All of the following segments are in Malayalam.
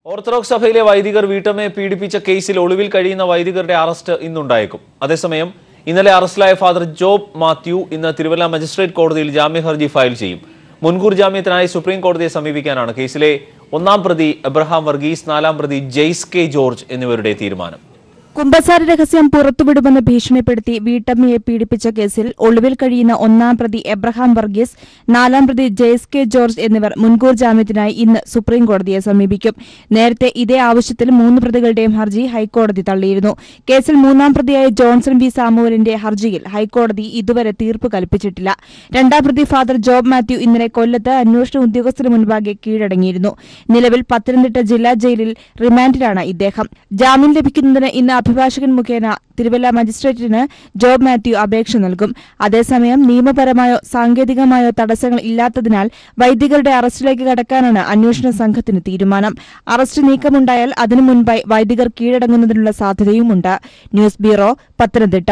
ഓർത്തഡോക്സ് സഭയിലെ വൈദികർ വീട്ടമ്മയെ പീഡിപ്പിച്ച കേസിൽ ഒളിവിൽ കഴിയുന്ന വൈദികരുടെ അറസ്റ്റ് ഇന്നുണ്ടായേക്കും അതേസമയം ഇന്നലെ അറസ്റ്റിലായ ഫാദർ ജോബ് മാത്യു ഇന്ന് തിരുവല്ല മജിസ്ട്രേറ്റ് കോടതിയിൽ ജാമ്യ ഹർജി ഫയൽ ചെയ്യും മുൻകൂർ ജാമ്യത്തിനായി സുപ്രീം കോടതിയെ സമീപിക്കാനാണ് കേസിലെ ഒന്നാം പ്രതി എബ്രഹാം വർഗീസ് നാലാം പ്രതി ജെയ്സ് കെ ജോർജ് എന്നിവരുടെ തീരുമാനം കുമ്പസാര രഹസ്യം പുറത്തുവിടുമെന്ന് ഭീഷണിപ്പെടുത്തി വീട്ടമ്മയെ പീഡിപ്പിച്ച കേസിൽ ഒളിവിൽ കഴിയുന്ന ഒന്നാം പ്രതി എബ്രഹാം വർഗീസ് നാലാം പ്രതി ജെയ്സ് കെ ജോർജ് എന്നിവർ മുൻകൂർ ജാമ്യത്തിനായി ഇന്ന് സുപ്രീം കോടതിയെ സമീപിക്കും നേരത്തെ ഇതേ ആവശ്യത്തിൽ മൂന്ന് പ്രതികളുടെയും ഹർജി ഹൈക്കോടതി തള്ളിയിരുന്നു കേസിൽ മൂന്നാം പ്രതിയായ ജോൺസൺ വി സാമുവലിന്റെ ഹർജിയിൽ ഹൈക്കോടതി ഇതുവരെ തീർപ്പ് കൽപ്പിച്ചിട്ടില്ല രണ്ടാം പ്രതി ഫാദർ ജോബ് മാത്യു ഇന്നലെ കൊല്ലത്ത് അന്വേഷണ ഉദ്യോഗസ്ഥന് മുൻപാകെ കീഴടങ്ങിയിരുന്നു നിലവിൽ പത്തനംതിട്ട ജില്ലാ ജയിലിൽ റിമാൻഡിലാണ് ഇദ്ദേഹം ജാമ്യം ലഭിക്കുന്നതിന് ഇന്ന് അഭിഭാഷകൻ മുഖേന തിരുവല്ല മജിസ്ട്രേറ്റിന് ജോബ് മാത്യു അപേക്ഷ നൽകും അതേസമയം നിയമപരമായോ സാങ്കേതികമായോ തടസ്സങ്ങൾ ഇല്ലാത്തതിനാൽ വൈദികരുടെ അറസ്റ്റിലേക്ക് കടക്കാനാണ് അന്വേഷണ സംഘത്തിന് തീരുമാനം അറസ്റ്റ് നീക്കമുണ്ടായാൽ അതിനു മുൻപായി വൈദികർ കീഴടങ്ങുന്നതിനുള്ള സാധ്യതയുമുണ്ട് ന്യൂസ് ബ്യൂറോ പത്തനംതിട്ട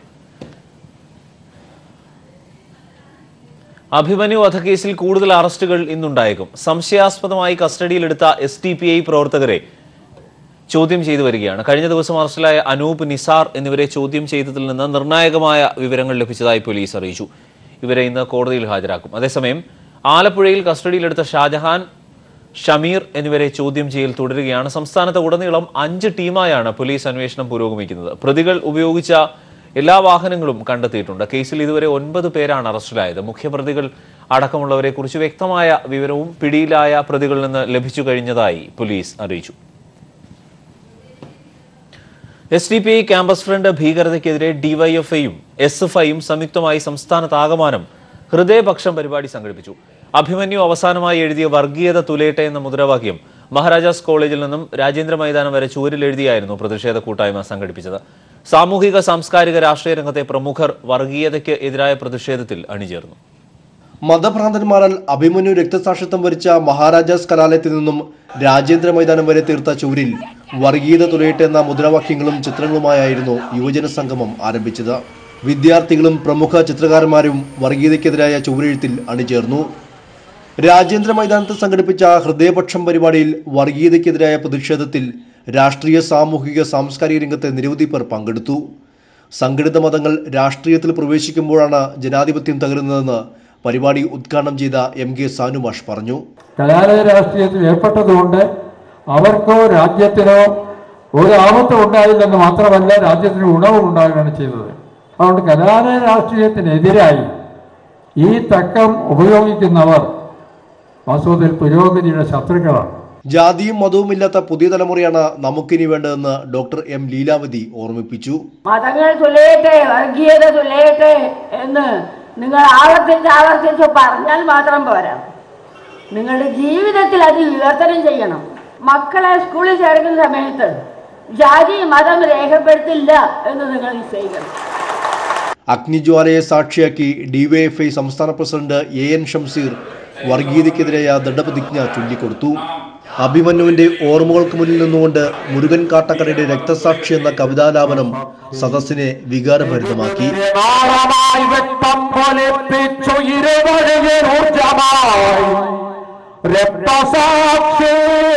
അഭിമന്യു വധക്കേസിൽ കൂടുതൽ അറസ്റ്റുകൾ ഇന്നുണ്ടായേക്കും സംശയാസ്പദമായി കസ്റ്റഡിയിലെടുത്ത എസ് ടി പി ഐ പ്രവർത്തകരെ ചോദ്യം ചെയ്തു വരികയാണ് കഴിഞ്ഞ ദിവസം അറസ്റ്റിലായ അനൂപ് നിസാർ എന്നിവരെ ചോദ്യം ചെയ്തതിൽ നിന്ന് നിർണായകമായ വിവരങ്ങൾ ലഭിച്ചതായി പോലീസ് അറിയിച്ചു ഇവരെ ഇന്ന് കോടതിയിൽ ഹാജരാക്കും അതേസമയം ആലപ്പുഴയിൽ കസ്റ്റഡിയിലെടുത്ത ഷാജഹാൻ ഷമീർ എന്നിവരെ ചോദ്യം ചെയ്യൽ തുടരുകയാണ് സംസ്ഥാനത്ത് ഉടനീളം അഞ്ച് ടീമായാണ് പോലീസ് അന്വേഷണം പുരോഗമിക്കുന്നത് പ്രതികൾ ഉപയോഗിച്ച എല്ലാ വാഹനങ്ങളും കണ്ടെത്തിയിട്ടുണ്ട് കേസിൽ ഇതുവരെ ഒൻപത് പേരാണ് അറസ്റ്റിലായത് മുഖ്യപ്രതികൾ അടക്കമുള്ളവരെ കുറിച്ച് വ്യക്തമായ വിവരവും പിടിയിലായ പ്രതികളിൽ നിന്ന് ലഭിച്ചു കഴിഞ്ഞതായി പോലീസ് അറിയിച്ചു S D P I campus front ഭീകരതയ്ക്കെതിരെ ഡിവൈഎഫ്ഐയും എസ് എഫ് ഐയും സംയുക്തമായി സംസ്ഥാനത്താകമാനം ഹൃദയപക്ഷം പരിപാടി സംഘടിപ്പിച്ചു അഭിമന്യു അവസാനമായി എഴുതിയ വർഗീയത തുലയട്ടെ എന്ന മുദ്രാവാക്യം മഹാരാജാസ് കോളേജിൽ നിന്നും രാജേന്ദ്ര മൈതാനം വരെ ചുവരിൽ എഴുതിയായിരുന്നു പ്രതിഷേധ കൂട്ടായ്മ സംഘടിപ്പിച്ചത് സാമൂഹിക സാംസ്കാരിക രാഷ്ട്രീയ രംഗത്തെ പ്രമുഖർ വർഗീയതയ്ക്ക് എതിരായ പ്രതിഷേധത്തിൽ അണിചേർന്നു മതഭ്രാന്തന്മാരാൽ അഭിമന്യു രക്തസാക്ഷിത്വം വരിച്ച മഹാരാജാസ് കലാലയത്തിൽ നിന്നും രാജേന്ദ്ര മൈതാനം വരെ തീർത്ത ചൂരിൽ വർഗീയത തുലയട്ടെ എന്ന മുദ്രാവാക്യങ്ങളും ചിത്രങ്ങളുമായായിരുന്നു യുവജന സംഗമം ആരംഭിച്ചത് വിദ്യാർത്ഥികളും പ്രമുഖ ചിത്രകാരന്മാരും വർഗീയതയ്ക്കെതിരായ ചുവരെഴുത്തിൽ അണിചേർന്നു രാജേന്ദ്ര മൈതാനത്ത് സംഘടിപ്പിച്ച ഹൃദയപക്ഷം പരിപാടിയിൽ വർഗീയതയ്ക്കെതിരായ പ്രതിഷേധത്തിൽ രാഷ്ട്രീയ സാമൂഹിക സാംസ്കാരിക രംഗത്തെ നിരവധി പേർ പങ്കെടുത്തു സംഘടിത മതങ്ങൾ രാഷ്ട്രീയത്തിൽ പ്രവേശിക്കുമ്പോഴാണ് ജനാധിപത്യം തകരുന്നതെന്ന് പരിപാടി ഉദ്ഘാടനം ചെയ്ത എം കെ സാനുമാഷ് പറഞ്ഞു കലാലയ രാഷ്ട്രീയത്തിൽ ഏർപ്പെട്ടതുകൊണ്ട് അവർക്കോ രാജ്യത്തിനോ ഒരു ആപത്തും ഉണ്ടായില്ലെന്ന് മാത്രമല്ല രാജ്യത്തിന് ഗുണവും ഉണ്ടാകുകയാണ് ചെയ്തത് അതുകൊണ്ട് കലാലയ രാഷ്ട്രീയത്തിനെതിരായി ഈ തക്കം ഉപയോഗിക്കുന്നവർ വാസ്തവത്തിൽ പുരോഗതിയുടെ ശത്രുക്കളാണ് ജാതിയും മതവും ഇല്ലാത്ത പുതിയ തലമുറയാണ് നമുക്കിനി വേണ്ടതെന്ന് ഡോക്ടർ എം ലീലാവതി ഓർമ്മിപ്പിച്ചു മതങ്ങൾ തുലയട്ടെ വർഗീയത തുലയട്ടെ എന്ന് നിങ്ങൾ ആവർത്തിച്ച് ആവർത്തിച്ച് പറഞ്ഞാൽ മാത്രം പോരാ നിങ്ങളുടെ ജീവിതത്തിൽ അത് വിവർത്തനം ചെയ്യണം മക്കളെ സ്കൂളിൽ ചേർക്കുന്ന സമയത്ത് ജാതി മതം രേഖപ്പെടുത്തില്ല എന്ന് നിങ്ങൾ നിശ്ചയിക്കണം അഗ്നിജ്വാലയെ സാക്ഷിയാക്കി ഡിവൈഎഫ്ഐ സംസ്ഥാന പ്രസിഡന്റ് എ എൻ ഷംസീർ വർഗീയതയ്ക്കെതിരായ ദണ്ഡപ്രതിജ്ഞ ചൊല്ലിക്കൊടുത്തു അഭിമന്യുവിന്റെ ഓർമ്മകൾക്ക് മുന്നിൽ നിന്നുകൊണ്ട് മുരുകൻ കാട്ടക്കടയുടെ രക്തസാക്ഷി എന്ന കവിതാലാപനം സദസ്സിനെ വികാരഭരിതമാക്കി നാളമായി വ്യക്തം ഫലിപ്പിച്ചു ഇരുവഴിയൂർജമായി രക്തസാക്ഷി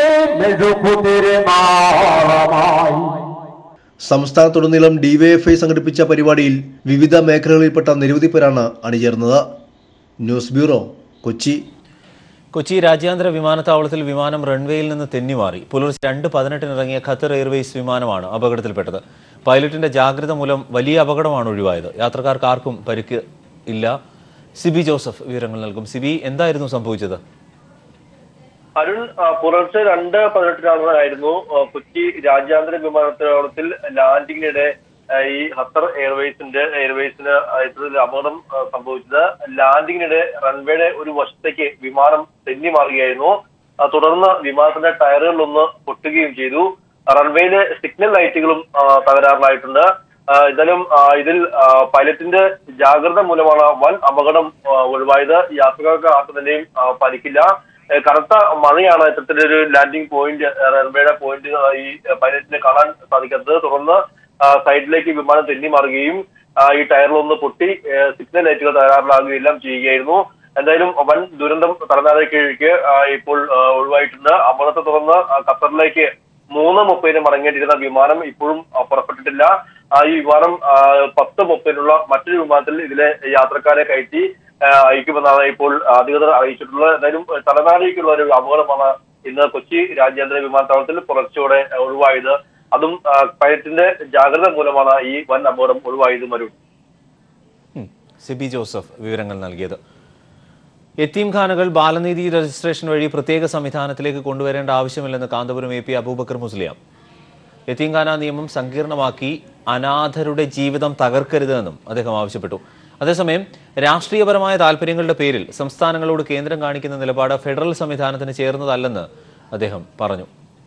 മെഴുകുതിരുനാളമായി സംസ്ഥാനത്തുടനീളം ഡിവൈഎഫ്ഐ സംഘടിപ്പിച്ച പരിപാടിയിൽ വിവിധ മേഖലകളിൽപ്പെട്ട നിരവധി പേരാണ് അണിചേർന്നത് ന്യൂസ് ബ്യൂറോ കൊച്ചി കൊച്ചി രാജ്യാന്തര വിമാനത്താവളത്തിൽ വിമാനം റൺവേയിൽ നിന്ന് തെന്നിമാറി പുലർച്ചെ രണ്ട് പതിനെട്ടിന് ഇറങ്ങിയ ഖത്തർ എയർവേസ് വിമാനമാണ് അപകടത്തിൽപ്പെട്ടത് പൈലറ്റിന്റെ ജാഗ്രത മൂലം വലിയ അപകടമാണ് ഒഴിവായത് യാത്രക്കാർക്ക് ആർക്കും പരിക്ക് ഇല്ല സിബി ജോസഫ് വിവരങ്ങൾ നൽകും സിബി എന്തായിരുന്നു സംഭവിച്ചത് അരുൺ ആ, പുലർച്ചെ രണ്ട് പതിനെട്ടിനായിരുന്നു ആ, കൊച്ചി രാജ്യാന്തര വിമാനത്താവളത്തിൽ ലാൻഡിങ്ങിനിടെ ആ, ഈ ഖത്തർ എയർവേസിന്റെ എയർവേസിന് ആ, ഇത്തരത്തിൽ അപകടം ആ, സംഭവിച്ചത് ലാൻഡിങ്ങിനിടെ റൺവേയുടെ ഒരു വശത്തേക്ക് വിമാനം തെന്നി മാറുകയായിരുന്നു ആ, തുടർന്ന് വിമാനത്തിന്റെ ടയറുകളിലൊന്ന് പൊട്ടുകയും ചെയ്തു റൺവേയിലെ സിഗ്നൽ ലൈറ്റുകളും ആ, തകരാറിലായിട്ടുണ്ട് ആ, എന്തായാലും ആ, ഇതിൽ ആ, പൈലറ്റിന്റെ ജാഗ്രത മൂലമാണ് വൻ അപകടം ആ, ഒഴിവായത് യാത്രക്കാർക്ക് ആർക്കും തന്നെയും ആ, പരിക്കില്ല ഏ, കനത്ത മഴയാണ് ഇത്തരത്തിലൊരു ലാൻഡിംഗ് പോയിന്റ് റൺവേയുടെ പോയിന്റ് ഈ പൈലറ്റിനെ കാണാൻ സാധിക്കാത്തത് തുടർന്ന് ആ, സൈഡിലേക്ക് വിമാനം തെന്നി മാറുകയും ആ, ഈ ടയറിലൊന്ന് പൊട്ടി ഏ, സിഗ്നൽ ലൈറ്റുകൾ തകരാറിലാകുകയും എല്ലാം ചെയ്യുകയായിരുന്നു എന്തായാലും വൻ ദുരന്തം തലനാട് കീഴിക്ക് ആ, ഇപ്പോൾ ആ, ഒഴിവായിട്ടുണ്ട് അപകടത്തെ തുടർന്ന് ആ, ഖത്തറിലേക്ക് മൂന്ന് മുപ്പതിന് മടങ്ങേണ്ടിയിരുന്ന വിമാനം ഇപ്പോഴും ആ, പുറപ്പെട്ടിട്ടില്ല ആ, ഈ വിമാനം ആ, പത്ത് മുപ്പതിനുള്ള മറ്റൊരു വിമാനത്തിൽ ഇതിലെ യാത്രക്കാരെ കയറ്റി ആ, അയക്കുമെന്നാണ് ഇപ്പോൾ അധികൃതർ അറിയിച്ചിട്ടുള്ളത് എന്തായാലും തലനാടിലേക്കുള്ള ഒരു അപകടമാണ് ഇന്ന് കൊച്ചി രാജ്യാന്തര വിമാനത്താവളത്തിൽ പുലർച്ചയോടെ ഒഴിവായത് അതും ആ, പൈലറ്റിന്റെ ജാഗ്രത മൂലമാണ് ഈ വൻ അപകടം ഒഴിവായത് മരുൺ ഉം. സിബി ജോസഫ് വിവരങ്ങൾ നൽകിയത് യത്തീംഖാനകൾ ബാലനീതി രജിസ്ട്രേഷൻ വഴി പ്രത്യേക സംവിധാനത്തിലേക്ക് കൊണ്ടുവരേണ്ട ആവശ്യമില്ലെന്ന് കാന്തപുരം എ പി അബൂബക്കർ മുസ്ലിയാം യത്തീംഖാന നിയമം സങ്കീർണമാക്കി അനാഥരുടെ ജീവിതം തകർക്കരുതെന്നും അദ്ദേഹം ആവശ്യപ്പെട്ടു അതേസമയം രാഷ്ട്രീയപരമായ താൽപര്യങ്ങളുടെ പേരിൽ സംസ്ഥാനങ്ങളോട് കേന്ദ്രം കാണിക്കുന്ന നിലപാട് ഫെഡറൽ സംവിധാനത്തിന് ചേർന്നതല്ലെന്ന് അദ്ദേഹം പറഞ്ഞു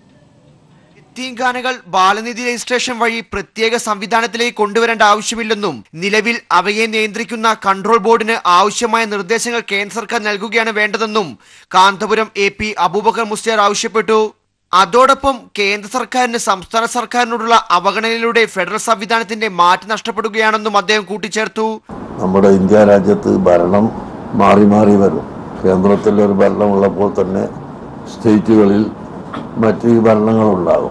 യത്തീംഖാനകൾ ബാലനിധി രജിസ്ട്രേഷൻ വഴി പ്രത്യേക സംവിധാനത്തിലേക്ക് കൊണ്ടുവരേണ്ട ആവശ്യമില്ലെന്നും നിലവിൽ അവയെ നിയന്ത്രിക്കുന്ന കൺട്രോൾ ബോർഡിന് ആവശ്യമായ നിർദ്ദേശങ്ങൾ കേന്ദ്ര സർക്കാർ നൽകുകയാണ് വേണ്ടതെന്നും കാന്തപുരം എ പി അബൂബക്കർ മുസ്ലിയാർ ആവശ്യപ്പെട്ടു അതോടൊപ്പം കേന്ദ്ര സർക്കാരിന് സംസ്ഥാന സർക്കാരിനോടുള്ള അവഗണനയിലൂടെ ഫെഡറൽ സംവിധാനത്തിന്റെ മാറ്റി നഷ്ടപ്പെടുകയാണെന്നും അദ്ദേഹം കൂട്ടിച്ചേർത്തു നമ്മുടെ ഇന്ത്യ രാജ്യത്ത് ഭരണം മാറി മാറി വരും കേന്ദ്രത്തിൽ ഒരു ഭരണമുള്ളപ്പോൾ തന്നെ സ്റ്റേറ്റുകളിൽ മറ്റ് ഭരണങ്ങളുണ്ടാകും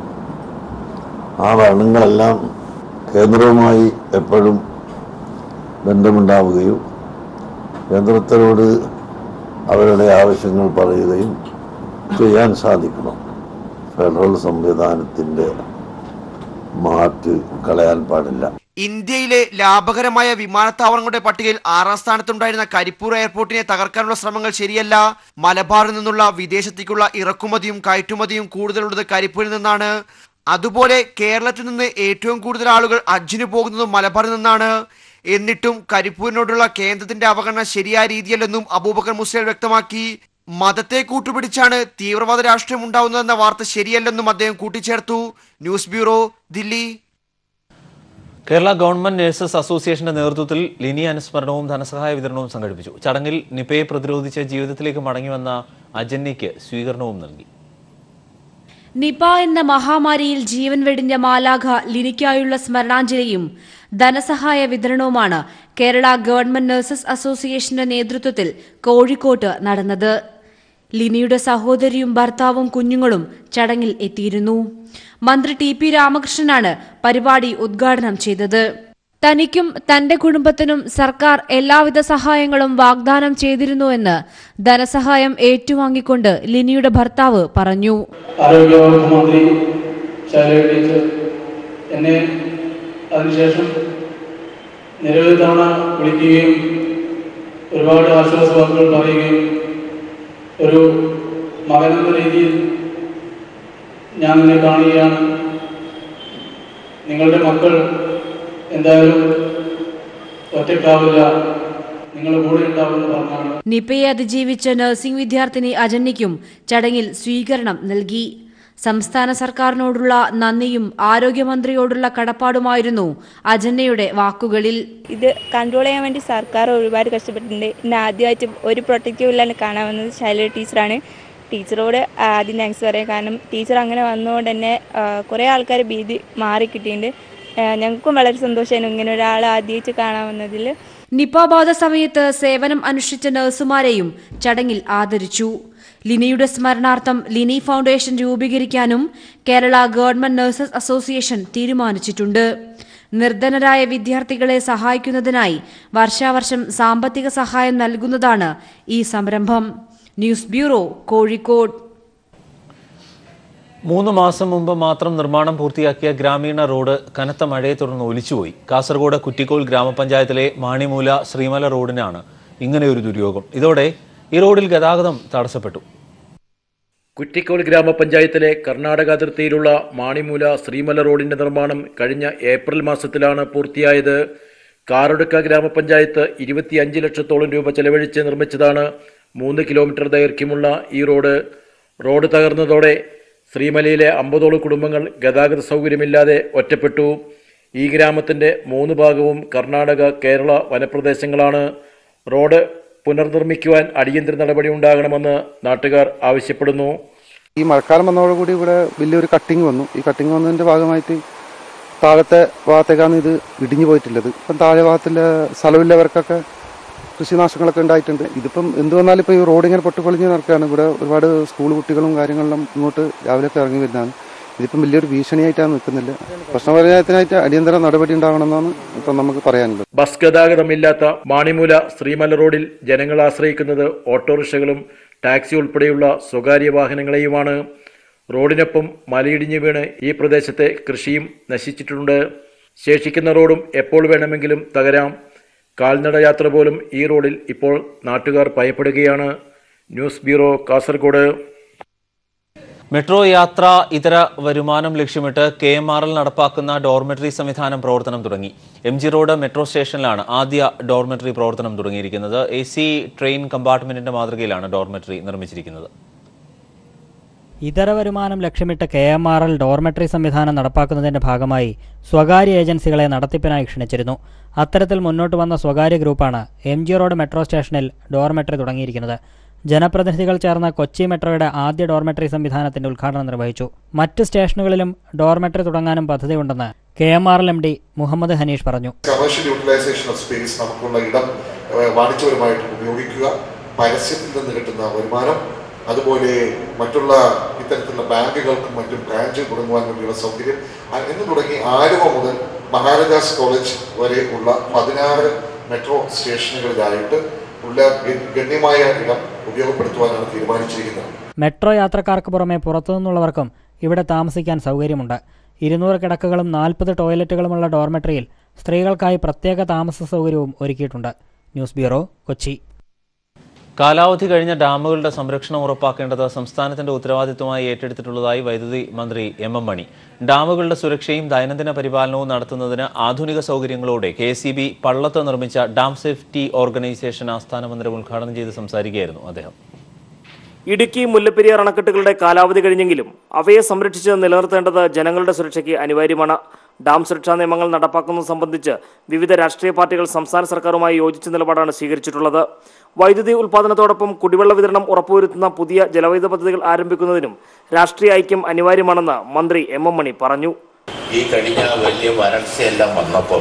ആ ഭരണങ്ങളെല്ലാം കേന്ദ്രവുമായി എപ്പോഴും ബന്ധമുണ്ടാവുകയും കേന്ദ്രത്തിനോട് അവരുടെ ആവശ്യങ്ങൾ പറയുകയും ചെയ്യാൻ സാധിക്കണം ഫെഡറൽ സംവിധാനത്തിൻ്റെ മാറ്റ് കളയാൻ പാടില്ല ഇന്ത്യയിലെ ലാഭകരമായ വിമാനത്താവളങ്ങളുടെ പട്ടികയിൽ ആറാം സ്ഥാനത്തുണ്ടായിരുന്ന കരിപ്പൂർ എയർപോർട്ടിനെ തകർക്കാനുള്ള ശ്രമങ്ങൾ ശരിയല്ല മലബാറിൽ നിന്നുള്ള വിദേശത്തേക്കുള്ള ഇറക്കുമതിയും കയറ്റുമതിയും കൂടുതലുള്ളത് കരിപ്പൂരിൽ നിന്നാണ് അതുപോലെ കേരളത്തിൽ നിന്ന് ഏറ്റവും കൂടുതൽ ആളുകൾ ഹജ്ജിന് പോകുന്നതും മലബാറിൽ നിന്നാണ് എന്നിട്ടും കരിപ്പൂരിനോടുള്ള കേന്ദ്രത്തിന്റെ അവഗണന ശരിയായ രീതിയല്ലെന്നും അബൂബക്കർ മുസ്ലിം വ്യക്തമാക്കി മതത്തെ കൂട്ടുപിടിച്ചാണ് തീവ്രവാദ രാഷ്ട്രീയം ഉണ്ടാവുന്നതെന്ന വാർത്ത ശരിയല്ലെന്നും അദ്ദേഹം കൂട്ടിച്ചേർത്തു news bureau Delhi Kerala government nurses അസോസിയേഷന്റെ നേതൃത്വത്തിൽ ലിനി അനുസ്മരണവും ധനസഹായ വിതരണവും സംഘടിപ്പിച്ചു ചടങ്ങിൽ നിപയെ പ്രതിരോധിച്ച് ജീവിതത്തിലേക്ക് മടങ്ങിവന്ന അജന്യയ്ക്ക് സ്വീകരണവും നൽകി നിപ എന്ന മഹാമാരിയിൽ ജീവൻ വെടിഞ്ഞ മാലാഖ ലിനിക്കായുള്ള സ്മരണാഞ്ജലിയും ധനസഹായ വിതരണവുമാണ് കേരള ഗവൺമെന്റ് നഴ്സസ് അസോസിയേഷന്റെ നേതൃത്വത്തിൽ കോഴിക്കോട്ട് നടന്നത് ലിനിയുടെ സഹോദരിയും ഭർത്താവും കുഞ്ഞുങ്ങളും ചടങ്ങിൽ എത്തിയിരുന്നു മന്ത്രി ടി പി രാമകൃഷ്ണനാണ് പരിപാടി ഉദ്ഘാടനം ചെയ്തത് തനിക്കും തന്റെ കുടുംബത്തിനും സർക്കാർ എല്ലാവിധ സഹായങ്ങളും വാഗ്ദാനം ചെയ്തിരുന്നുവെന്ന് ധനസഹായം ഏറ്റുവാങ്ങിക്കൊണ്ട് ലിനിയുടെ ഭർത്താവ് പറഞ്ഞു ആരോഗ്യവകുപ്പ് മന്ത്രി ശൈലജ ടീച്ചർ എന്നെ അതിനുശേഷം നിരവധി തവണ വിളിക്കുകയും ഒരുപാട് ആശ്വാസ വാക്കുകൾ പറയുകയും ഒരു മകനെന്ന രീതിയിൽ ഞാൻ നിന്നെ കാണുകയാണ് നിങ്ങളുടെ മക്കൾ എന്തായാലും ഒറ്റക്കാവില്ല നിങ്ങളുടെ കൂടെ ഉണ്ടാവുമെന്ന് പറഞ്ഞാണ് നിപയെ അതിജീവിച്ച നഴ്സിംഗ് വിദ്യാർത്ഥിനി അജന്യയ്ക്കും ചടങ്ങിൽ സ്വീകരണം നൽകി സംസ്ഥാന സർക്കാരിനോടുള്ള നന്ദിയും ആരോഗ്യമന്ത്രിയോടുള്ള കടപ്പാടുമായിരുന്നു അജന്യയുടെ വാക്കുകളിൽ ഇത് കൺട്രോൾ ചെയ്യാൻ വേണ്ടി സർക്കാർ ഒരുപാട് കഷ്ടപ്പെട്ടിട്ടുണ്ട് ഇന്ന് ആദ്യമായിട്ട് ഒരു പ്രൊട്ടക്റ്റീവ് ഇല്ലാണ്ട് കാണാൻ വന്നത് ശൈലജ ടീച്ചറാണ് ടീച്ചറോട് ആദ്യം താങ്ക്സ് പറയാം കാരണം ടീച്ചർ അങ്ങനെ വന്നതുകൊണ്ട് തന്നെ കുറേ ആൾക്കാർ ഭീതി മാറി കിട്ടിയിട്ടുണ്ട് ആ, ഞങ്ങൾക്കും വളരെ സന്തോഷമായിരുന്നു ഇങ്ങനെ ഒരാൾ ആദ്യമായിട്ട് കാണാൻ വന്നതിൽ നിപ ബാധ സമയത്ത് സേവനം അനുഷ്ഠിച്ച നഴ്സുമാരെയും ചടങ്ങിൽ ആദരിച്ചു ലിനിയുടെ സ്മരണാർത്ഥം ലിനി ഫൗണ്ടേഷൻ രൂപീകരിക്കാനും കേരള ഗവൺമെന്റ് നഴ്സസ് അസോസിയേഷൻ തീരുമാനിച്ചിട്ടുണ്ട് നിർധനരായ വിദ്യാർത്ഥികളെ സഹായിക്കുന്നതിനായി വർഷാവർഷം സാമ്പത്തിക സഹായം നൽകുന്നതാണ് ഈ സംരംഭം ന്യൂസ് ബ്യൂറോ കോഴിക്കോട് മൂന്ന് മാസം മുമ്പ് മാത്രം നിർമ്മാണം പൂർത്തിയാക്കിയ ഗ്രാമീണ റോഡ് കനത്ത മഴയെ തുടർന്ന് ഒലിച്ചുപോയി കാസർഗോഡ് കുറ്റിക്കോൽ ഗ്രാമപഞ്ചായത്തിലെ മാണിമൂല ശ്രീമല റോഡിനാണ് ഇങ്ങനെയൊരു ദുര്യോഗം ഇതോടെ ഈ റോഡിൽ ഗതാഗതം തടസ്സപ്പെട്ടു കുറ്റിക്കോൾ ഗ്രാമപഞ്ചായത്തിലെ കർണാടക അതിർത്തിയിലുള്ള മാണിമൂല ശ്രീമല റോഡിന്റെ നിർമ്മാണം കഴിഞ്ഞ ഏപ്രിൽ മാസത്തിലാണ് പൂർത്തിയായത് കാറൊടുക്ക ഗ്രാമപഞ്ചായത്ത് ഇരുപത്തിയഞ്ച് ലക്ഷത്തോളം രൂപ ചെലവഴിച്ച് നിർമ്മിച്ചതാണ് മൂന്ന് കിലോമീറ്റർ ദൈർഘ്യമുള്ള ഈ റോഡ് റോഡ് തകർന്നതോടെ ശ്രീമലയിലെ അമ്പതോളം കുടുംബങ്ങൾ ഗതാഗത സൗകര്യമില്ലാതെ ഒറ്റപ്പെട്ടു ഈ ഗ്രാമത്തിന്റെ മൂന്ന് ഭാഗവും കർണാടക കേരള വനപ്രദേശങ്ങളാണ് റോഡ് പുനർനിർമ്മിക്കുവാൻ അടിയന്തര നടപടി ഉണ്ടാകണമെന്ന് നാട്ടുകാർ ആവശ്യപ്പെടുന്നു ഈ മഴക്കാലം വന്നതോടുകൂടി ഇവിടെ വലിയൊരു കട്ടിങ് വന്നു ഈ കട്ടിങ് വന്നതിന്റെ ഭാഗമായിട്ട് താഴത്തെ ഭാഗത്തേക്കാണ് ഇത് ഇടിഞ്ഞു പോയിട്ടുള്ളത് ഇപ്പം താഴെ ഭാഗത്തിലെ സ്ഥലമില്ലവർക്കൊക്കെ കൃഷിനാശങ്ങളൊക്കെ ഉണ്ടായിട്ടുണ്ട് ഇതിപ്പം എന്ത് വന്നാലും ഇപ്പോൾ ഈ റോഡ് ഇങ്ങനെ പൊട്ടിപ്പൊളിഞ്ഞ് നടക്കുകയാണ് ഇവിടെ ഒരുപാട് സ്കൂൾ കുട്ടികളും കാര്യങ്ങളിലും ഇങ്ങോട്ട് രാവിലെയൊക്കെ ഇറങ്ങി വരുന്നതാണ് ഇതിപ്പം വലിയൊരു ഭീഷണിയായിട്ടാണ് നിൽക്കുന്നില്ല പ്രശ്നപരിഹാരത്തിനായിട്ട് അടിയന്തര നടപടി ഉണ്ടാവണമെന്നാണ് ഇപ്പം നമുക്ക് പറയാനുള്ളത് ബസ് ഗതാഗതമില്ലാത്ത മാണിമൂല ശ്രീമല റോഡിൽ ജനങ്ങൾ ആശ്രയിക്കുന്നത് ഓട്ടോറിക്ഷകളും ടാക്സി ഉൾപ്പെടെയുള്ള സ്വകാര്യ വാഹനങ്ങളെയുമാണ് റോഡിനൊപ്പം മലയിടിഞ്ഞു വീണ് ഈ പ്രദേശത്തെ കൃഷിയും നശിച്ചിട്ടുണ്ട് ശേഷിക്കുന്ന റോഡും എപ്പോൾ വേണമെങ്കിലും തകരാം കാൽനട യാത്ര പോലും ഈ റോഡിൽ ഇപ്പോൾ നാട്ടുകാർ ഭയപ്പെടുകയാണ് ന്യൂസ് ബ്യൂറോ കാസർഗോഡ് മെട്രോ യാത്ര ഇതര വരുമാനം ലക്ഷ്യമിട്ട് കെ എം ആർ എൽ നടപ്പാക്കുന്ന ഡോർമെട്രി സംവിധാനം പ്രവർത്തനം തുടങ്ങി എം ജി റോഡ് മെട്രോ സ്റ്റേഷനിലാണ് ആദ്യ ഡോർമെട്രി പ്രവർത്തനം തുടങ്ങിയിരിക്കുന്നത് എ സി ട്രെയിൻ കമ്പാർട്ട്മെന്റിന്റെ മാതൃകയിലാണ് ഡോർമെട്രി നിർമ്മിച്ചിരിക്കുന്നത് ഇതര വരുമാനം ലക്ഷ്യമിട്ട് K M R L dormitory സംവിധാനം നടപ്പാക്കുന്നതിന്റെ ഭാഗമായി സ്വകാര്യ ഏജൻസികളെ നടത്തിപ്പിനായി ക്ഷണിച്ചിരുന്നു അത്തരത്തിൽ മുന്നോട്ട് വന്ന സ്വകാര്യ ഗ്രൂപ്പാണ് എം ജി റോഡ് മെട്രോ സ്റ്റേഷനിൽ ഡോർമെട്രി തുടങ്ങിയിരിക്കുന്നത് ജനപ്രതിനിധികൾ ചേർന്ന കൊച്ചി മെട്രോയുടെ ആദ്യ ഡോർമെട്രി സംവിധാനത്തിന്റെ ഉദ്ഘാടനം നിർവഹിച്ചു മറ്റ് സ്റ്റേഷനുകളിലും ഡോർമെട്രി തുടങ്ങാനും പദ്ധതിയുണ്ടെന്ന് K M R L M D Muhammad Haneesh പറഞ്ഞു കമേഴ്ഷ്യൽ യൂട്ടിലൈസേഷൻ ഓഫ് സ്പേസ് നമുക്കുള്ള ഇടം ഏഹ്, വാണിജ്യപരമായിട്ട് ഉപയോഗിക്കുക പരസ്യത്തിൽ നിന്ന് കിട്ടുന്ന വരുമാനം അതുപോലെ മറ്റുള്ള ഇത്തരത്തിലുള്ള ബാങ്കുകൾക്കും മറ്റും ബ്രാഞ്ച് തുടങ്ങുവാൻ വേണ്ടിയുള്ള സൗകര്യം അ- എന്ന് തുടങ്ങി ആലുവ മുതൽ മഹാരാജാസ് കോളേജ് വരെ ഉള്ള പതിനാറ് മെട്രോ സ്റ്റേഷനുകളിലായിട്ട് ഉള്ള ഗ- ഗണ്യമായ ഇടം ഉപയോഗപ്പെടുത്തുവാനാണ് തീരുമാനിച്ചിരിക്കുന്നത് മെട്രോ യാത്രക്കാർക്ക് പുറമെ പുറത്തുനിന്നുള്ളവർക്കും ഇവിടെ താമസിക്കാൻ സൗകര്യമുണ്ട് ഇരുന്നൂറ് കിടക്കകളും നാൽപ്പത് ടോയ്ലറ്റുകളുമുള്ള ഡോർമെട്രിയിൽ സ്ത്രീകൾക്കായി പ്രത്യേക താമസ സൗകര്യവും ഒരുക്കിയിട്ടുണ്ട് ന്യൂസ് ബ്യൂറോ കൊച്ചി കാലാവധി കഴിഞ്ഞ ഡാമുകളുടെ സംരക്ഷണം ഉറപ്പാക്കേണ്ടത് സംസ്ഥാനത്തിന്റെ ഉത്തരവാദിത്വമായി ഏറ്റെടുത്തിട്ടുള്ളതായി വൈദ്യുതി മന്ത്രി എം എം മണി ഡാമുകളുടെ സുരക്ഷയും ദൈനംദിന പരിപാലനവും നടത്തുന്നതിന് ആധുനിക സൗകര്യങ്ങളോടെ കെ സി ബി പള്ളത്ത് നിർമ്മിച്ച ഡാം സേഫ്റ്റി ഓർഗനൈസേഷൻ ആസ്ഥാന മന്ദിരം ഉദ്ഘാടനം ചെയ്ത് സംസാരിക്കുകയായിരുന്നു അദ്ദേഹം ഇടുക്കി മുല്ലപ്പെരിയാർ അണക്കെട്ടുകളുടെ കാലാവധി കഴിഞ്ഞെങ്കിലും അവയെ സംരക്ഷിച്ച് നിലനിർത്തേണ്ടത് ജനങ്ങളുടെ സുരക്ഷയ്ക്ക് അനിവാര്യമാണ് ഡാം സുരക്ഷാ നിയമങ്ങൾ നടപ്പാക്കുന്നത് സംബന്ധിച്ച് വിവിധ രാഷ്ട്രീയ പാർട്ടികൾ സംസ്ഥാന സർക്കാരുമായി യോജിച്ച നിലപാടാണ് സ്വീകരിച്ചിട്ടുള്ളത് വൈദ്യുതി ഉൽപ്പാദനത്തോടൊപ്പം കുടിവെള്ള വിതരണം ഉറപ്പുവരുത്തുന്ന പുതിയ ജലവൈദ്യുത പദ്ധതികൾ ആരംഭിക്കുന്നതിനും രാഷ്ട്രീയ ഐക്യം അനിവാര്യമാണെന്ന് മന്ത്രി എം എം മണി പറഞ്ഞു ഈ കഴിഞ്ഞ വലിയ വരൾച്ചയെല്ലാം വന്നപ്പോൾ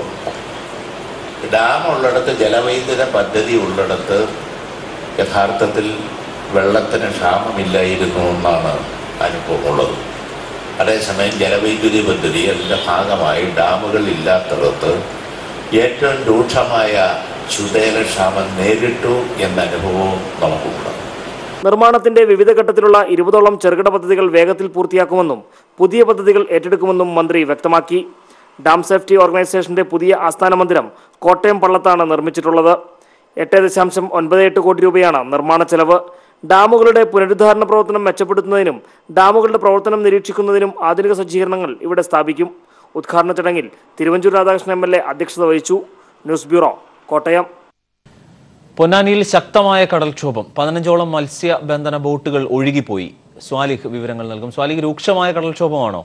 ഡാം ഉള്ളിടത്ത് ജലവൈദ്യുത പദ്ധതി ഉള്ളിടത്ത് യഥാർത്ഥത്തിൽ വെള്ളത്തിന് ക്ഷാമമില്ലായിരുന്നു എന്നാണ് അനുഭവമുള്ളത് അതേസമയം ജലവൈദ്യുതി പദ്ധതി അതിൻ്റെ ഭാഗമായി ഡാമുകൾ ഇല്ലാത്തിടത്ത് ഏറ്റവും രൂക്ഷമായ ശുദ്ധജലക്ഷാമം നേരിട്ടു എന്ന അനുഭവവും നമുക്കുണ്ട് നിർമ്മാണത്തിന്റെ വിവിധ ഘട്ടത്തിലുള്ള ഇരുപതോളം ചെറുകിട പദ്ധതികൾ വേഗത്തിൽ പൂർത്തിയാക്കുമെന്നും പുതിയ പദ്ധതികൾ ഏറ്റെടുക്കുമെന്നും മന്ത്രി വ്യക്തമാക്കി ഡാം സേഫ്റ്റി ഓർഗനൈസേഷന്റെ പുതിയ ആസ്ഥാന മന്ദിരം കോട്ടയം പള്ളത്താണ് നിർമ്മിച്ചിട്ടുള്ളത് എട്ട് ദശാംശം ഒൻപത് എട്ട് കോടി രൂപയാണ് നിർമ്മാണ ചെലവ് ഡാമുകളുടെ പുനരുദ്ധാരണ പ്രവർത്തനം മെച്ചപ്പെടുത്തുന്നതിനും ഡാമുകളുടെ പ്രവർത്തനം നിരീക്ഷിക്കുന്നതിനും ആധുനിക സജ്ജീകരണങ്ങൾ ഇവിടെ സ്ഥാപിക്കും ഉദ്ഘാടന ചടങ്ങിൽ Thiruvanchoor Radhakrishnan M L A അധ്യക്ഷത വഹിച്ചു ന്യൂസ് ബ്യൂറോ കോട്ടയം പൊന്നാനിയിൽ ശക്തമായ കടൽക്ഷോഭം പതിനഞ്ചോളം മത്സ്യബന്ധന ബോട്ടുകൾ ഒഴുകിപ്പോയി സ്വാലിഹ് വിവരങ്ങൾ നൽകും സ്വാലിഹ് രൂക്ഷമായ കടൽക്ഷോഭമാണോ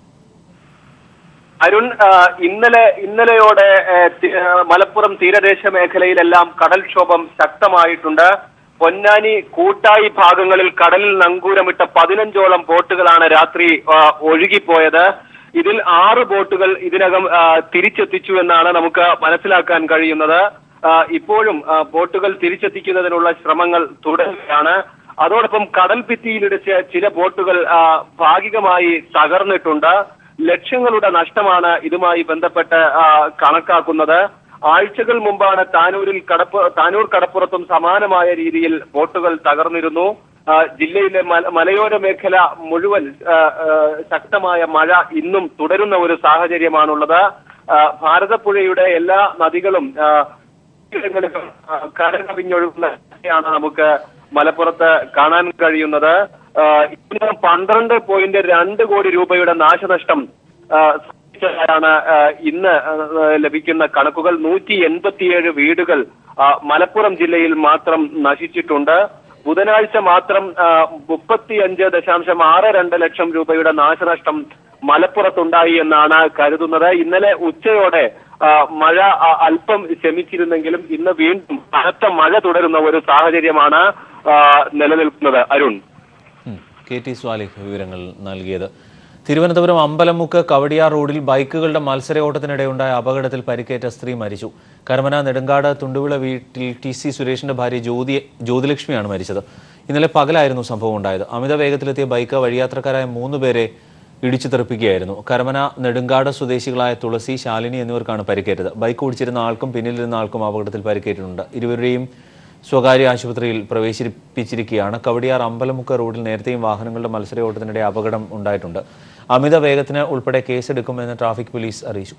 അരുൺ ആ, ഇന്നലെ ഇന്നലെയോടെ ഏ, തി- ആ, മലപ്പുറം തീരദേശ മേഖലയിലെല്ലാം കടൽക്ഷോഭം ശക്തമായിട്ടുണ്ട് പൊന്നാനി കൂട്ടായി ഭാഗങ്ങളിൽ കടലിൽ നങ്കൂരമിട്ട പതിനഞ്ചോളം ബോട്ടുകളാണ് രാത്രി ആ, ഒഴുകിപ്പോയത് ഇതിൽ ആറ് ബോട്ടുകൾ ഇതിനകം ആ, തിരിച്ചെത്തിച്ചു എന്നാണ് നമുക്ക് മനസ്സിലാക്കാൻ കഴിയുന്നത് ആ, ഇപ്പോഴും ആ, ബോട്ടുകൾ തിരിച്ചെത്തിക്കുന്നതിനുള്ള ശ്രമങ്ങൾ തുടരുകയാണ് അതോടൊപ്പം കടൽ ഭിത്തിയിലിടിച്ച് ചില ബോട്ടുകൾ ആ, ഭാഗികമായി തകർന്നിട്ടുണ്ട് ലക്ഷങ്ങളുടെ നഷ്ടമാണ് ഇതുമായി ബന്ധപ്പെട്ട് ആ, കണക്കാക്കുന്നത് ആഴ്ചകൾ മുമ്പാണ് താനൂരിൽ കടപ്പ് താനൂർ കടപ്പുറത്തും സമാനമായ രീതിയിൽ ബോട്ടുകൾ തകർന്നിരുന്നു ആ, ജില്ലയിലെ മല- മലയോര മേഖല മുഴുവൻ ആ, ആ, ശക്തമായ മഴ ഇന്നും തുടരുന്ന ഒരു സാഹചര്യമാണുള്ളത് ആ, ഭാരതപ്പുഴയുടെ എല്ലാ നദികളും ആ, ഇടങ്ങളിലും ആ, കരകവിഞ്ഞൊഴുകുന്ന കാഴ്ചയാണ് നമുക്ക് മലപ്പുറത്ത് കാണാൻ കഴിയുന്നത് ആ, ഇതിന് പന്ത്രണ്ട് പോയിന്റ് രണ്ട് കോടി രൂപയുടെ നാശനഷ്ടം ആ, സംഭവിച്ചതായാണ് ആ, ഇന്ന് ആ, ലഭിക്കുന്ന കണക്കുകൾ നൂറ്റി എൺപത്തിയേഴ് വീടുകൾ ആ, മലപ്പുറം ജില്ലയിൽ മാത്രം നശിച്ചിട്ടുണ്ട് ബുധനാഴ്ച മാത്രം മുപ്പത്തിയഞ്ച് ദശാംശം ആറ് രണ്ട് ലക്ഷം രൂപയുടെ നാശനഷ്ടം മലപ്പുറത്തുണ്ടായി എന്നാണ് കരുതുന്നത് ഇന്നലെ ഉച്ചയോടെ ആ, മഴ ആ, അല്പം ശമിച്ചിരുന്നെങ്കിലും ഇന്ന് വീണ്ടും കനത്ത മഴ തുടരുന്ന ഒരു സാഹചര്യമാണ് ആ, നിലനിൽക്കുന്നത് അരുൺ കെ ടി സ്വാലിഹ് വിവരങ്ങൾ നൽകിയത് തിരുവനന്തപുരം അമ്പലമുക്ക് കവടിയാർ റോഡിൽ ബൈക്കുകളുടെ മത്സരയോട്ടത്തിനിടെയുണ്ടായ അപകടത്തിൽ പരിക്കേറ്റ സ്ത്രീ മരിച്ചു കരമന നെടുങ്കാട് തുണ്ടുവിള വീട്ടിൽ ടി സി സുരേഷിന്റെ ഭാര്യ ജ്യോതി ജ്യോതിലക്ഷ്മിയാണ് മരിച്ചത് ഇന്നലെ പകലായിരുന്നു സംഭവം ഉണ്ടായത് അമിത വേഗത്തിലെത്തിയ ബൈക്ക് വഴിയാത്രക്കാരായ മൂന്ന് പേരെ ഇടിച്ചു തെറിപ്പിക്കുകയായിരുന്നു കരമന നെടുങ്കാട് സ്വദേശികളായ തുളസി ശാലിനി എന്നിവർക്കാണ് പരിക്കേറ്റത് ബൈക്ക് ഓടിച്ചിരുന്ന ആൾക്കും പിന്നിലിരുന്ന ആൾക്കും അപകടത്തിൽ പരിക്കേറ്റിട്ടുണ്ട് ഇരുവരുടെയും സ്വകാര്യ ആശുപത്രിയിൽ പ്രവേശിപ്പിച്ചിരിക്കുകയാണ് കവടിയാർ അമ്പലമുക്ക് റോഡിൽ നേരത്തെയും വാഹനങ്ങളുടെ മത്സരയോട്ടത്തിനിടെ അപകടം ഉണ്ടായിട്ടുണ്ട് അമിത വേഗത്തിന് ഉൾപ്പെടെ കേസെടുക്കുമെന്ന് ട്രാഫിക് പോലീസ് അറിയിച്ചു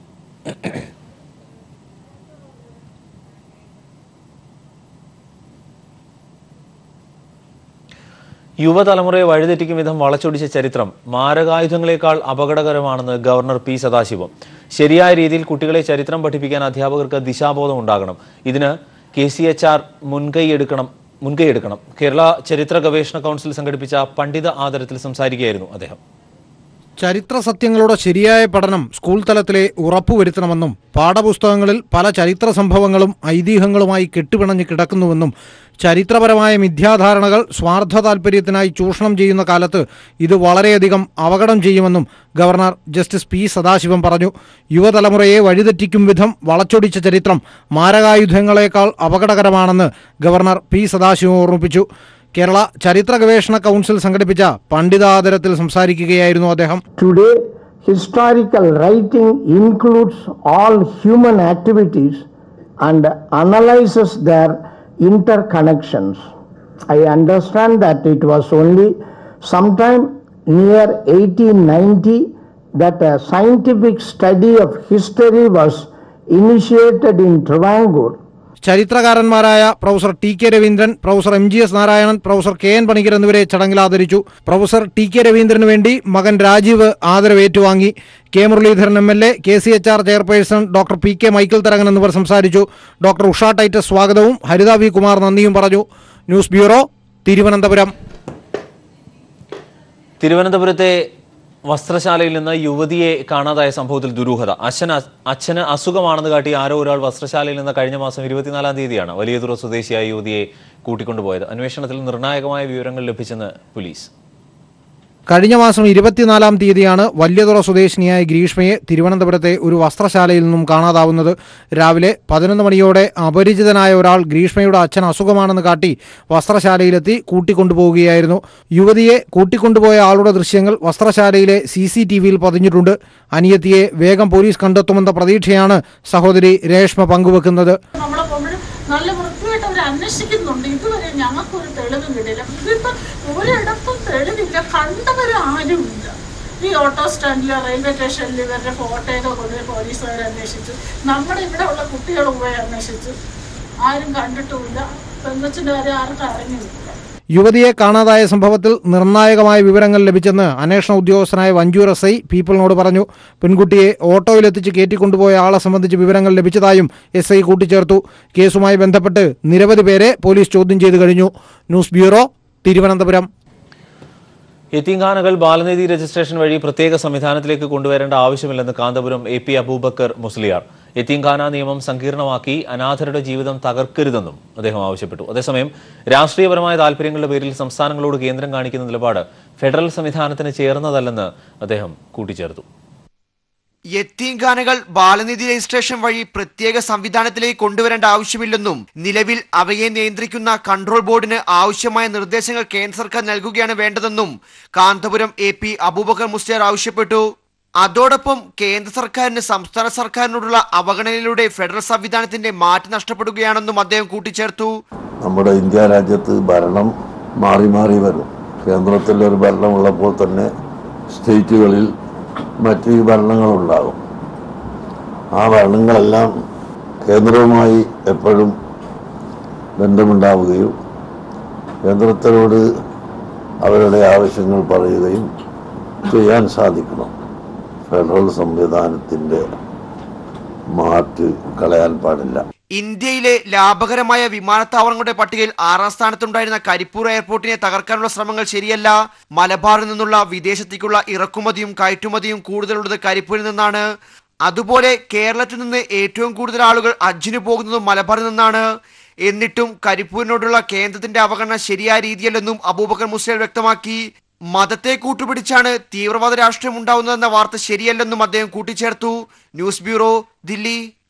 യുവതലമുറയെ വഴിതെറ്റിക്കും വിധം വളച്ചൊടിച്ച ചരിത്രം മാരകായുധങ്ങളെക്കാൾ അപകടകരമാണെന്ന് ഗവർണർ പി സദാശിവം ശരിയായ രീതിയിൽ കുട്ടികളെ ചരിത്രം പഠിപ്പിക്കാൻ അധ്യാപകർക്ക് ദിശാബോധം ഉണ്ടാകണം ഇതിന് കെ സി എച്ച് ആർ മുൻകൈയെടുക്കണം മുൻകൈയെടുക്കണം കേരള ചരിത്ര ഗവേഷണ കൗൺസിൽ സംഘടിപ്പിച്ച പണ്ഡിത ആദരത്തിൽ സംസാരിക്കുകയായിരുന്നു അദ്ദേഹം ചരിത്ര സത്യങ്ങളുടെ ശരിയായ പഠനം സ്കൂൾ തലത്തിലെ ഉറപ്പുവരുത്തണമെന്നും പാഠപുസ്തകങ്ങളിൽ പല ചരിത്ര സംഭവങ്ങളും ഐതിഹ്യങ്ങളുമായി കെട്ടുപിണഞ്ഞ് കിടക്കുന്നുവെന്നും ചരിത്രപരമായ മിഥ്യാധാരണകൾ സ്വാർത്ഥ താൽപര്യത്തിനായി ചൂഷണം ചെയ്യുന്ന കാലത്ത് ഇത് വളരെയധികം അപകടം ചെയ്യുമെന്നും ഗവർണർ ജസ്റ്റിസ് പി സദാശിവം പറഞ്ഞു യുവതലമുറയെ വഴിതെറ്റിക്കും വിധം വളച്ചൊടിച്ച ചരിത്രം മാരകായുധങ്ങളെക്കാൾ അപകടകരമാണെന്ന് ഗവർണർ പി സദാശിവം ഓർമ്മിപ്പിച്ചു കേരള ചരിത്ര ഗവേഷണ കൗൺസിൽ സംഘടിപ്പിച്ച പണ്ഡിതാദരത്തിൽ സംസാരിക്കുകയായിരുന്നു അദ്ദേഹം Today, historical writing includes all human activities and analyzes their interconnections. I understand that it was only sometime near 1890 that a scientific study of history was initiated in Travancore. ചരിത്രകാരന്മാരായ professor T K Raveendran professor M G S Narayanan professor K N Panicker എന്നിവരെ ചടങ്ങിൽ ആദരിച്ചു പ്രൊഫസർ ടി കെ രവീന്ദ്രന് വേണ്ടി മകൻ രാജീവ് ആദരവ് ഏറ്റുവാങ്ങി K Muraleedharan M L A K C H R chairperson doctor P K Michael Tharangan എന്നിവർ സംസാരിച്ചു ഡോക്ടർ ഉഷ ടൈറ്റസ് സ്വാഗതവും ഹരിത വി കുമാർ നന്ദിയും പറഞ്ഞു ന്യൂസ് ബ്യൂറോ തിരുവനന്തപുരം തിരുവനന്തപുരത്തെ വസ്ത്രശാലയിൽ നിന്ന് യുവതിയെ കാണാതായ സംഭവത്തിൽ ദുരൂഹത അച്ഛന് അച്ഛന് അസുഖമാണെന്ന് കാട്ടി ആരോ ഒരാൾ വസ്ത്രശാലയിൽ നിന്ന് കഴിഞ്ഞ മാസം ഇരുപത്തിനാലാം തീയതിയാണ് വലിയതുറ സ്വദേശിയായ യുവതിയെ കൂട്ടിക്കൊണ്ടുപോയത് അന്വേഷണത്തിൽ നിർണായകമായ വിവരങ്ങൾ ലഭിച്ചെന്ന് പോലീസ് കഴിഞ്ഞ മാസം ഇരുപത്തിനാലാം തീയതിയാണ് വല്യതുറ സ്വദേശിനിയായ ഗ്രീഷ്മയെ തിരുവനന്തപുരത്തെ ഒരു വസ്ത്രശാലയിൽ നിന്നും കാണാതാവുന്നത് രാവിലെ പതിനൊന്ന് മണിയോടെ അപരിചിതനായ ഒരാൾ ഗ്രീഷ്മയുടെ അച്ഛൻ അസുഖമാണെന്ന് കാട്ടി വസ്ത്രശാലയിലെത്തി കൂട്ടിക്കൊണ്ടുപോവുകയായിരുന്നു യുവതിയെ കൂട്ടിക്കൊണ്ടുപോയ ആളുടെ ദൃശ്യങ്ങൾ വസ്ത്രശാലയിലെ സി സി ടി വിയിൽ പതിഞ്ഞിട്ടുണ്ട് അനിയത്തിയെ വേഗം പോലീസ് കണ്ടെത്തുമെന്ന പ്രതീക്ഷയാണ് സഹോദരി രേഷ്മ പങ്കുവെക്കുന്നത് നമ്മളെ പോകുമ്പോൾ നല്ല വൃത്തിയായിട്ട് അവർ അന്വേഷിക്കുന്നുണ്ട് ഇതുവരെ ഞങ്ങൾക്കൊരു തെളിവും കിട്ടിയില്ല ഇതിപ്പോ ഒരിടത്തും തെളിവില്ല കണ്ടവരും ആരുമില്ല ഈ ഓട്ടോ സ്റ്റാൻഡിലോ റെയിൽവേ സ്റ്റേഷനിൽ ഇവരുടെ ഫോട്ടോയൊക്കെ കൊണ്ടുപോയി പോലീസുകാർ അന്വേഷിച്ചു നമ്മുടെ ഇവിടെ ഉള്ള കുട്ടികൾ പോയി അന്വേഷിച്ചു ആരും കണ്ടിട്ടുമില്ല പെങ്കൊച്ചിൻ്റെ കാര്യം ആർക്കും അറിഞ്ഞില്ല യുവതിയെ കാണാതായ സംഭവത്തിൽ നിർണായകമായ വിവരങ്ങൾ ലഭിച്ചെന്ന് അന്വേഷണ ഉദ്യോഗസ്ഥനായ വഞ്ചൂർ എസ് ഐ പീപ്പിളിനോട് പറഞ്ഞു പെൺകുട്ടിയെ ഓട്ടോയിലെത്തിച്ച് കയറ്റിക്കൊണ്ടുപോയ ആളെ സംബന്ധിച്ച് വിവരങ്ങൾ ലഭിച്ചതായും എസ് ഐ കൂട്ടിച്ചേർത്തു കേസുമായി ബന്ധപ്പെട്ട് നിരവധി പേരെ പോലീസ് ചോദ്യം ചെയ്തു കഴിഞ്ഞു ന്യൂസ് ബ്യൂറോ തിരുവനന്തപുരം യത്തീംഖാനകൾ ബാലനിധി രജിസ്ട്രേഷൻ വഴി പ്രത്യേക സംവിധാനത്തിലേക്ക് കൊണ്ടുവരേണ്ട ആവശ്യമില്ലെന്ന് കാന്തപുരം എ പി അബൂബക്കർ മുസ്ലിയാർ യത്തീംഖാന നിയമം സങ്കീർണമാക്കി അനാഥരുടെ ജീവിതം തകർക്കരുതെന്നും അദ്ദേഹം ആവശ്യപ്പെട്ടു അതേസമയം രാഷ്ട്രീയപരമായ താൽപര്യങ്ങളുടെ പേരിൽ സംസ്ഥാനങ്ങളോട് കേന്ദ്രം കാണിക്കുന്ന നിലപാട് ഫെഡറൽ സംവിധാനത്തിന് ചേർന്നതല്ലെന്ന് അദ്ദേഹം കൂട്ടിച്ചേർത്തു യത്തീംഖാനകൾ ബാലനിധി രജിസ്ട്രേഷൻ വഴി പ്രത്യേക സംവിധാനത്തിലേക്ക് കൊണ്ടുവരേണ്ട ആവശ്യമില്ലെന്നും നിലവിൽ അവയെ നിയന്ത്രിക്കുന്ന കൺട്രോൾ ബോർഡിന് ആവശ്യമായ നിർദ്ദേശങ്ങൾ കേന്ദ്ര സർക്കാർ നൽകുകയാണ് വേണ്ടതെന്നും കാന്തപുരം എ പി അബൂബക്കർ മുസ്ലിയാർ ആവശ്യപ്പെട്ടു അതോടൊപ്പം കേന്ദ്ര സർക്കാരിന് സംസ്ഥാന സർക്കാരിനോടുള്ള അവഗണനയിലൂടെ ഫെഡറൽ സംവിധാനത്തിന്റെ മാറ്റി നഷ്ടപ്പെടുകയാണെന്നും അദ്ദേഹം കൂട്ടിച്ചേർത്തു നമ്മുടെ ഇന്ത്യ രാജ്യത്ത് ഭരണം മാറി മാറി വരും കേന്ദ്രത്തിൽ ഒരു ഭരണമുള്ളപ്പോൾ തന്നെ സ്റ്റേറ്റുകളിൽ മറ്റ് ഭരണങ്ങളുണ്ടാകും ആ ഭരണങ്ങളെല്ലാം കേന്ദ്രവുമായി എപ്പോഴും ബന്ധമുണ്ടാവുകയും കേന്ദ്രത്തിനോട് അവരുടെ ആവശ്യങ്ങൾ പറയുകയും ചെയ്യാൻ സാധിക്കണം ഫെഡറൽ സംവിധാനത്തിൻ്റെ മാറ്റ് കളയാൻ പാടില്ല ഇന്ത്യയിലെ ലാഭകരമായ വിമാനത്താവളങ്ങളുടെ പട്ടികയിൽ ആറാം സ്ഥാനത്തുണ്ടായിരുന്ന കരിപ്പൂർ എയർപോർട്ടിനെ തകർക്കാനുള്ള ശ്രമങ്ങൾ ശരിയല്ല മലബാറിൽ നിന്നുള്ള വിദേശത്തേക്കുള്ള ഇറക്കുമതിയും കയറ്റുമതിയും കൂടുതലുള്ളത് കരിപ്പൂരിൽ നിന്നാണ് അതുപോലെ കേരളത്തിൽ നിന്ന് ഏറ്റവും കൂടുതൽ ആളുകൾ ഹജ്ജിന് പോകുന്നതും മലബാറിൽ നിന്നാണ് എന്നിട്ടും കരിപ്പൂരിനോടുള്ള കേന്ദ്രത്തിന്റെ അവഗണന ശരിയായ രീതിയല്ലെന്നും അബൂബക്കർ മുസ്ലിം വ്യക്തമാക്കി മതത്തെ കൂട്ടുപിടിച്ചാണ് തീവ്രവാദ രാഷ്ട്രീയം ഉണ്ടാവുന്നതെന്ന വാർത്ത ശരിയല്ലെന്നും അദ്ദേഹം കൂട്ടിച്ചേർത്തു ന്യൂസ് ബ്യൂറോ ദില്ലി